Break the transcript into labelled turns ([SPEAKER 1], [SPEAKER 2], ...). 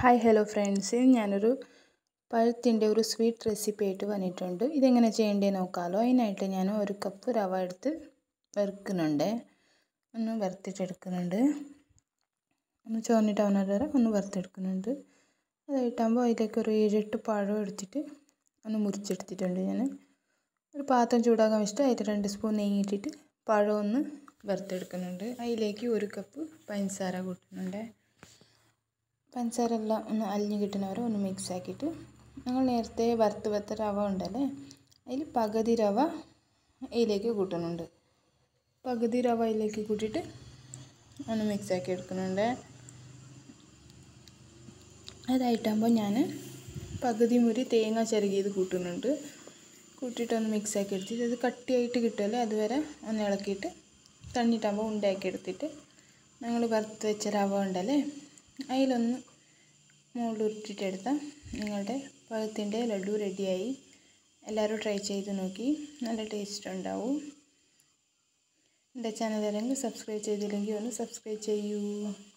[SPEAKER 1] hi hello friends ഞാനൊരു പഴത്തിൻ്റെ ഒരു സ്വീറ്റ് റെസിപ്പി ആയിട്ട് വന്നിട്ടുണ്ട് ഇതെങ്ങനെ ചെയ്യേണ്ടത് നോക്കാമല്ലോ അതിനായിട്ട് ഞാൻ ഒരു കപ്പ് റവ എടുത്ത് വറുക്കുന്നുണ്ട് ഒന്ന് വറുത്തിട്ടെടുക്കുന്നുണ്ട് ഒന്ന് ചോന്നിട്ടാവുന്ന വരെ ഒന്ന് വറുത്തെടുക്കുന്നുണ്ട് അതായിട്ടാകുമ്പോൾ അതിലേക്ക് ഒരു ഏഴെട്ട് പഴം എടുത്തിട്ട് ഒന്ന് മുറിച്ചെടുത്തിട്ടുണ്ട് ഞാൻ ഒരു പാത്രം ചൂടാക്കാൻ വെച്ചിട്ട് അതിൽ രണ്ട് സ്പൂൺ നെയ്യ് ഇട്ടിട്ട് പഴം ഒന്ന് വറുത്തെടുക്കുന്നുണ്ട് അതിലേക്ക് ഒരു കപ്പ് പഞ്ചസാര കൂട്ടുന്നുണ്ട് പഞ്ചസാര എല്ലാം ഒന്ന് അലിഞ്ഞ് കിട്ടുന്നവരെ ഒന്ന് മിക്സ് ആക്കിയിട്ട് ഞങ്ങൾ നേരത്തെ വറുത്ത് വെത്ത റവ ഉണ്ടല്ലേ അതിൽ പകുതി റവ അതിലേക്ക് കൂട്ടുന്നുണ്ട് പകുതി റവ അതിലേക്ക് കൂട്ടിയിട്ട് ഒന്ന് മിക്സ് ആക്കി എടുക്കുന്നുണ്ട് അതായിട്ടാകുമ്പോൾ ഞാൻ പകുതി മുറി തേങ്ങ ചിരകിയത് കൂട്ടുന്നുണ്ട് കൂട്ടിയിട്ട് ഒന്ന് മിക്സ് ആക്കി എടുത്തിട്ട് അത് കട്ടിയായിട്ട് കിട്ടുമല്ലോ അതുവരെ ഒന്ന് ഇളക്കിയിട്ട് തണ്ണിട്ടാകുമ്പോൾ ഉണ്ടാക്കി എടുത്തിട്ട് ഞങ്ങൾ വറുത്ത് വെച്ച റവ ഉണ്ടല്ലേ അതിലൊന്ന് മുകളിൽ ഉരുട്ടിട്ടെടുത്താൽ നിങ്ങളുടെ പഴത്തിൻ്റെ ലഡു റെഡിയായി എല്ലാവരും ട്രൈ ചെയ്ത് നോക്കി നല്ല ടേസ്റ്റ് ഉണ്ടാവും എൻ്റെ ചാനൽ ആരെങ്കിലും സബ്സ്ക്രൈബ് ചെയ്തില്ലെങ്കിൽ ഒന്ന് സബ്സ്ക്രൈബ് ചെയ്യൂ